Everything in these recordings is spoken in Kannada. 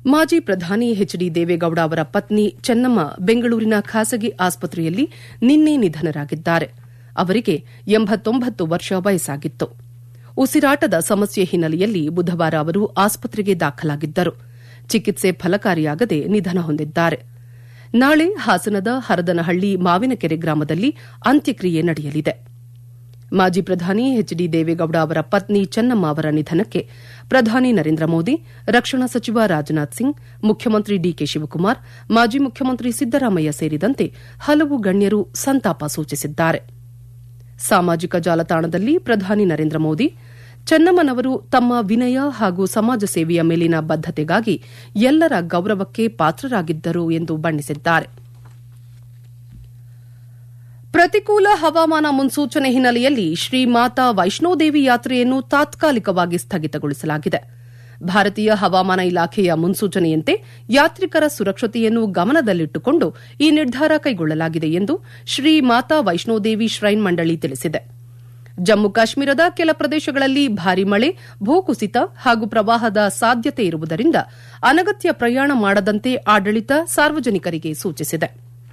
ಮಾಜಿ ಪ್ರಧಾನಿ ಎಚ್ ಡಿ ದೇವೇಗೌಡ ಅವರ ಪತ್ನಿ ಚೆನ್ನಮ್ಮ ಬೆಂಗಳೂರಿನ ಖಾಸಗಿ ಆಸ್ಪತ್ರೆಯಲ್ಲಿ ನಿನ್ನೆ ನಿಧನರಾಗಿದ್ದಾರೆ ಅವರಿಗೆ ಎಂಬತ್ತೊಂಬತ್ತು ವರ್ಷ ವಯಸ್ಸಾಗಿತ್ತು ಉಸಿರಾಟದ ಸಮಸ್ಯೆ ಹಿನ್ನೆಲೆಯಲ್ಲಿ ಬುಧವಾರ ಅವರು ಆಸ್ಪತ್ರೆಗೆ ದಾಖಲಾಗಿದ್ದರು ಚಿಕಿತ್ಸೆ ಫಲಕಾರಿಯಾಗದೆ ನಿಧನ ಹೊಂದಿದ್ದಾರೆ ನಾಳೆ ಹಾಸನದ ಹರದನಹಳ್ಳಿ ಮಾವಿನಕೆರೆ ಗ್ರಾಮದಲ್ಲಿ ಅಂತ್ಯಕ್ರಿಯೆ ನಡೆಯಲಿದೆ ಮಾಜಿ ಪ್ರಧಾನಿ ಎಚ್ ಡಿ ದೇವೇಗೌಡ ಅವರ ಪತ್ನಿ ಚೆನ್ನಮ್ಮ ಅವರ ನಿಧನಕ್ಕೆ ಪ್ರಧಾನಿ ನರೇಂದ್ರ ಮೋದಿ ರಕ್ಷಣಾ ಸಚಿವ ರಾಜನಾಥ್ ಸಿಂಗ್ ಮುಖ್ಯಮಂತ್ರಿ ಡಿಕೆ ಶಿವಕುಮಾರ್ ಮಾಜಿ ಮುಖ್ಯಮಂತ್ರಿ ಸಿದ್ದರಾಮಯ್ಯ ಸೇರಿದಂತೆ ಹಲವು ಗಣ್ಯರು ಸಂತಾಪ ಸೂಚಿಸಿದ್ದಾರೆ ಸಾಮಾಜಿಕ ಜಾಲತಾಣದಲ್ಲಿ ಪ್ರಧಾನಿ ನರೇಂದ್ರ ಮೋದಿ ಚೆನ್ನಮ್ಮನವರು ತಮ್ಮ ವಿನಯ ಹಾಗೂ ಸಮಾಜ ಸೇವೆಯ ಮೇಲಿನ ಬದ್ದತೆಗಾಗಿ ಎಲ್ಲರ ಗೌರವಕ್ಕೆ ಪಾತ್ರರಾಗಿದ್ದರು ಎಂದು ಬಣ್ಣಿಸಿದ್ದಾರೆ ಪ್ರತಿಕೂಲ ಹವಾಮಾನ ಮುನ್ಸೂಚನೆ ಹಿನ್ನೆಲೆಯಲ್ಲಿ ಶ್ರೀ ಮಾತಾ ವೈಷ್ಣೋದೇವಿ ಯಾತ್ರೆಯನ್ನು ತಾತ್ಕಾಲಿಕವಾಗಿ ಸ್ಥಗಿತಗೊಳಿಸಲಾಗಿದೆ ಭಾರತೀಯ ಹವಾಮಾನ ಇಲಾಖೆಯ ಮುನ್ಸೂಚನೆಯಂತೆ ಯಾತ್ರಿಕರ ಸುರಕ್ಷತೆಯನ್ನು ಗಮನದಲ್ಲಿಟ್ಟುಕೊಂಡು ಈ ನಿರ್ಧಾರ ಕೈಗೊಳ್ಳಲಾಗಿದೆ ಎಂದು ಶ್ರೀ ಮಾತಾ ವೈಷ್ಣೋದೇವಿ ಶ್ರೈನ್ ಮಂಡಳಿ ತಿಳಿಸಿದೆ ಜಮ್ಮು ಕಾಶ್ಮೀರದ ಕೆಲ ಪ್ರದೇಶಗಳಲ್ಲಿ ಭಾರಿ ಮಳೆ ಭೂಕುಸಿತ ಹಾಗೂ ಪ್ರವಾಹದ ಸಾಧ್ಯತೆ ಇರುವುದರಿಂದ ಅನಗತ್ಯ ಪ್ರಯಾಣ ಮಾಡದಂತೆ ಆಡಳಿತ ಸಾರ್ವಜನಿಕರಿಗೆ ಸೂಚಿಸಿದೆ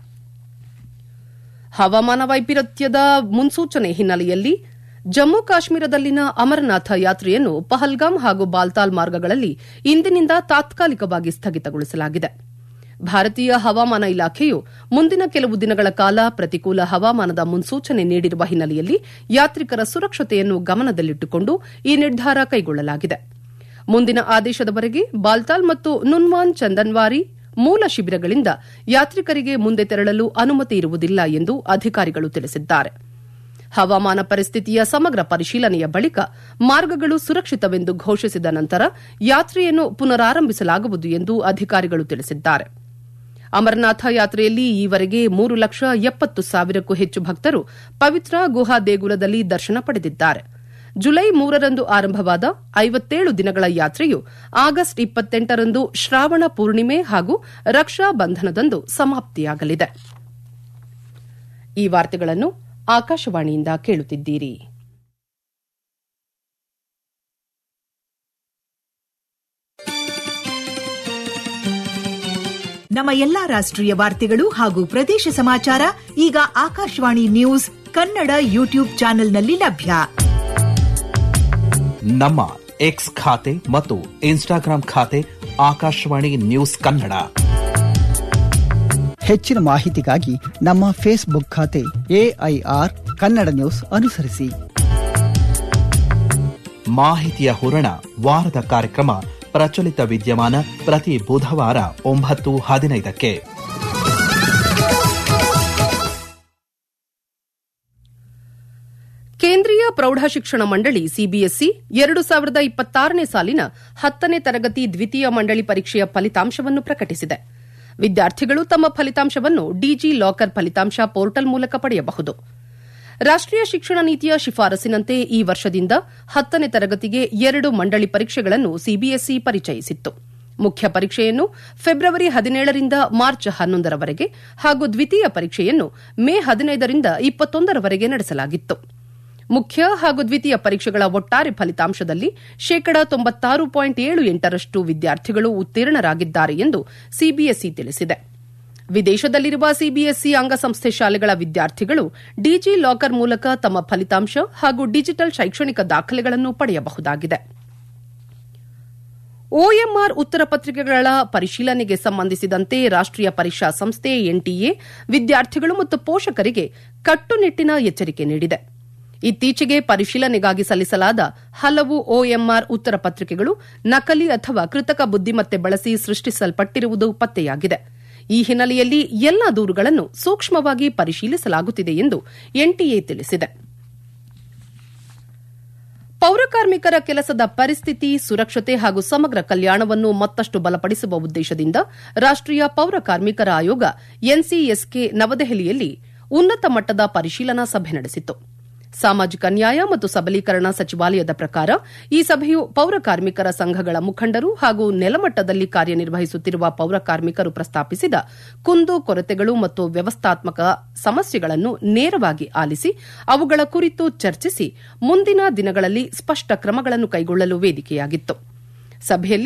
ಹವಾಮಾನ ವೈಪರೀತ್ಯದ ಮುನ್ಸೂಚನೆ ಹಿನ್ನೆಲೆಯಲ್ಲಿ ಜಮ್ಮು ಕಾಶ್ಮೀರದಲ್ಲಿನ ಅಮರನಾಥ ಯಾತ್ರೆಯನ್ನು ಪಹಲ್ಗಾಮ್ ಹಾಗೂ ಬಾಲ್ತಾಲ್ ಮಾರ್ಗಗಳಲ್ಲಿ ಇಂದಿನಿಂದ ತಾತ್ಕಾಲಿಕವಾಗಿ ಸ್ಥಗಿತಗೊಳಿಸಲಾಗಿದೆ ಭಾರತೀಯ ಹವಾಮಾನ ಇಲಾಖೆಯು ಮುಂದಿನ ಕೆಲವು ದಿನಗಳ ಕಾಲ ಪ್ರತಿಕೂಲ ಹವಾಮಾನದ ಮುನ್ಸೂಚನೆ ನೀಡಿರುವ ಹಿನ್ನೆಲೆಯಲ್ಲಿ ಯಾತ್ರಿಕರ ಸುರಕ್ಷತೆಯನ್ನು ಗಮನದಲ್ಲಿಟ್ಟುಕೊಂಡು ಈ ನಿರ್ಧಾರ ಕೈಗೊಳ್ಳಲಾಗಿದೆ ಮುಂದಿನ ಆದೇಶದವರೆಗೆ ಬಾಲ್ತಾಲ್ ಮತ್ತು ನುನ್ವಾನ್ ಚಂದನ್ವಾರಿ ಮೂಲ ಶಿಬಿರಗಳಿಂದ ಯಾತ್ರಿಕರಿಗೆ ಮುಂದೆ ತೆರಳಲು ಅನುಮತಿ ಇರುವುದಿಲ್ಲ ಎಂದು ಅಧಿಕಾರಿಗಳು ತಿಳಿಸಿದ್ದಾರೆ ಹವಾಮಾನ ಪರಿಸ್ಥಿತಿಯ ಸಮಗ್ರ ಪರಿಶೀಲನೆಯ ಬಳಿಕ ಮಾರ್ಗಗಳು ಸುರಕ್ಷಿತವೆಂದು ಘೋಷಿಸಿದ ನಂತರ ಯಾತ್ರೆಯನ್ನು ಪುನರಾರಂಭಿಸಲಾಗುವುದು ಎಂದು ಅಧಿಕಾರಿಗಳು ತಿಳಿಸಿದ್ದಾರೆ ಅಮರನಾಥ ಯಾತ್ರೆಯಲ್ಲಿ ಈವರೆಗೆ ಮೂರು ಲಕ್ಷ ಎಪ್ಪತ್ತು ಸಾವಿರಕ್ಕೂ ಹೆಚ್ಚು ಭಕ್ತರು ಪವಿತ್ರ ಗುಹಾ ದೇಗುಲದಲ್ಲಿ ದರ್ಶನ ಪಡೆದಿದ್ದಾರೆ ಜುಲೈ ಮೂರರಂದು ಆರಂಭವಾದ ಐವತ್ತೇಳು ದಿನಗಳ ಯಾತ್ರೆಯು ಆಗಸ್ಟ್ ಇಪ್ಪತ್ತೆಂಟರಂದು ಶ್ರಾವಣ ಪೂರ್ಣಿಮೆ ಹಾಗೂ ರಕ್ಷಾ ಬಂಧನದಂದು ಸಮಾಪ್ತಿಯಾಗಲಿದೆ ಈ ವಾರ್ತೆಗಳನ್ನು ಆಕಾಶವಾಣಿಯಿಂದ ಕೇಳುತ್ತಿದ್ದೀರಿ ನಮ್ಮ ಎಲ್ಲಾ ರಾಷ್ಟ್ರೀಯ ವಾರ್ತೆಗಳು ಹಾಗೂ ಪ್ರದೇಶ ಸಮಾಚಾರ ಈಗ ಆಕಾಶವಾಣಿ ನ್ಯೂಸ್ ಕನ್ನಡ ಯೂಟ್ಯೂಬ್ ಚಾನೆಲ್ನಲ್ಲಿ ಲಭ್ಯ ನಮ್ಮ ಎಕ್ಸ್ ಖಾತೆ ಮತ್ತು ಇನ್ಸ್ಟಾಗ್ರಾಂ ಖಾತೆ ಆಕಾಶವಾಣಿ ನ್ಯೂಸ್ ಕನ್ನಡ ಹೆಚ್ಚಿನ ಮಾಹಿತಿಗಾಗಿ ನಮ್ಮ ಫೇಸ್ಬುಕ್ ಖಾತೆ ಎಐಆರ್ ಕನ್ನಡ ನ್ಯೂಸ್ ಅನುಸರಿಸಿ ಮಾಹಿತಿಯ ಹೂರಣ ವಾರದ ಕಾರ್ಯಕ್ರಮ ಪ್ರಚಲಿತ ವಿದ್ಯಮಾನ ಪ್ರತಿ ಬುಧವಾರ ಒಂಬತ್ತು ಹದಿನೈದಕ್ಕೆ ಕೇಂದ್ರೀಯ ಪ್ರೌಢಶಿಕ್ಷಣ ಮಂಡಳಿ ಸಿಬಿಎಸ್ಇ ಎರಡು ಸಾವಿರದ ಇಪ್ಪತ್ತಾರನೇ ಸಾಲಿನ ಹತ್ತನೇ ತರಗತಿ ದ್ವಿತೀಯ ಮಂಡಳಿ ಪರೀಕ್ಷೆಯ ಫಲಿತಾಂಶವನ್ನು ಪ್ರಕಟಿಸಿದೆ ವಿದ್ಯಾರ್ಥಿಗಳು ತಮ್ಮ ಫಲಿತಾಂಶವನ್ನು ಡಿಜಿ ಲಾಕರ್ ಫಲಿತಾಂಶ ಪೋರ್ಟಲ್ ಮೂಲಕ ಪಡೆಯಬಹುದು ರಾಷ್ಟೀಯ ಶಿಕ್ಷಣ ನೀತಿಯ ಶಿಫಾರಸಿನಂತೆ ಈ ವರ್ಷದಿಂದ ಹತ್ತನೇ ತರಗತಿಗೆ ಎರಡು ಮಂಡಳಿ ಪರೀಕ್ಷೆಗಳನ್ನು ಸಿಬಿಎಸ್ಇ ಪರಿಚಯಿಸಿತ್ತು ಮುಖ್ಯ ಪರೀಕ್ಷೆಯನ್ನು ಫೆಬ್ರವರಿ ಹದಿನೇಳರಿಂದ ಮಾರ್ಚ್ ಹನ್ನೊಂದರವರೆಗೆ ಹಾಗೂ ದ್ವಿತೀಯ ಪರೀಕ್ಷೆಯನ್ನು ಮೇ ಹದಿನೈದರಿಂದ ಇಪ್ಪತ್ತೊಂದರವರೆಗೆ ನಡೆಸಲಾಗಿತ್ತು ಮುಖ್ಯ ಹಾಗೂ ದ್ವಿತೀಯ ಪರೀಕ್ಷೆಗಳ ಒಟ್ಟಾರೆ ಫಲಿತಾಂಶದಲ್ಲಿ ಶೇಕಡಾ ತೊಂಬತ್ತಾರು ಪಾಯಿಂಟ್ ಏಳು ಎಂಟರಷ್ಟು ವಿದ್ಯಾರ್ಥಿಗಳು ಉತ್ತೀರ್ಣರಾಗಿದ್ದಾರೆ ಎಂದು ಸಿಬಿಎಸ್ಇ ತಿಳಿಸಿದೆ ವಿದೇಶದಲ್ಲಿರುವ ಸಿಬಿಎಸ್ಇ ಅಂಗಸಂಸ್ಥೆ ಶಾಲೆಗಳ ವಿದ್ಯಾರ್ಥಿಗಳು ಡಿಜಿ ಲಾಕರ್ ಮೂಲಕ ತಮ್ಮ ಫಲಿತಾಂಶ ಹಾಗೂ ಡಿಜಿಟಲ್ ಶೈಕ್ಷಣಿಕ ದಾಖಲೆಗಳನ್ನು ಪಡೆಯಬಹುದಾಗಿದೆ ಒಎಂಆರ್ ಉತ್ತರ ಪತ್ರಿಕೆಗಳ ಪರಿಶೀಲನೆಗೆ ಸಂಬಂಧಿಸಿದಂತೆ ರಾಷ್ಟೀಯ ಪರೀಕ್ಷಾ ಸಂಸ್ಥೆ ಎನ್ಟಿಎ ವಿದ್ಯಾರ್ಥಿಗಳು ಮತ್ತು ಪೋಷಕರಿಗೆ ಕಟ್ಟುನಿಟ್ಟಿನ ಎಚ್ಚರಿಕೆ ನೀಡಿದೆ ಇತ್ತೀಚೆಗೆ ಪರಿಶೀಲನೆಗಾಗಿ ಸಲ್ಲಿಸಲಾದ ಹಲವು ಒಎಂಆರ್ ಉತ್ತರ ಪತ್ರಿಕೆಗಳು ನಕಲಿ ಅಥವಾ ಕೃತಕ ಬುದ್ದಿಮತ್ತೆ ಬಳಸಿ ಸೃಷ್ಟಿಸಲ್ಪಟ್ಟಿರುವುದು ಪತ್ತೆಯಾಗಿದೆ ಈ ಹಿನ್ನೆಲೆಯಲ್ಲಿ ಎಲ್ಲ ದೂರುಗಳನ್ನು ಸೂಕ್ಷ್ಮವಾಗಿ ಪರಿಶೀಲಿಸಲಾಗುತ್ತಿದೆ ಎಂದು ಎನ್ಟಿಎ ತಿಳಿಸಿದೆ ಪೌರಕಾರ್ಮಿಕರ ಕೆಲಸದ ಪರಿಸ್ಥಿತಿ ಸುರಕ್ಷತೆ ಹಾಗೂ ಸಮಗ್ರ ಕಲ್ಯಾಣವನ್ನು ಮತ್ತಷ್ಟು ಬಲಪಡಿಸುವ ಉದ್ದೇಶದಿಂದ ರಾಷ್ಟೀಯ ಪೌರ ಕಾರ್ಮಿಕರ ಆಯೋಗ ಎನ್ಸಿಎಸ್ಕೆ ನವದೆಹಲಿಯಲ್ಲಿ ಉನ್ನತ ಮಟ್ಟದ ಪರಿಶೀಲನಾ ಸಭೆ ನಡೆಸಿತು ಸಾಮಾಜಿಕ ನ್ಯಾಯ ಮತ್ತು ಸಬಲೀಕರಣ ಸಚಿವಾಲಯದ ಪ್ರಕಾರ ಈ ಸಭೆಯು ಪೌರ ಕಾರ್ಮಿಕರ ಸಂಘಗಳ ಮುಖಂಡರು ಹಾಗೂ ನೆಲಮಟ್ಟದಲ್ಲಿ ಕಾರ್ಯನಿರ್ವಹಿಸುತ್ತಿರುವ ಪೌರ ಕಾರ್ಮಿಕರು ಪ್ರಸ್ತಾಪಿಸಿದ ಕುಂದು ಕೊರತೆಗಳು ಮತ್ತು ವ್ಯವಸ್ಥಾತ್ಮಕ ಸಮಸ್ಯೆಗಳನ್ನು ನೇರವಾಗಿ ಆಲಿಸಿ ಅವುಗಳ ಕುರಿತು ಚರ್ಚಿಸಿ ಮುಂದಿನ ದಿನಗಳಲ್ಲಿ ಸ್ಪಷ್ಟ ಕ್ರಮಗಳನ್ನು ಕೈಗೊಳ್ಳಲು ವೇದಿಕೆಯಾಗಿತ್ತು ಸಭೆಯಲ್ಲಿ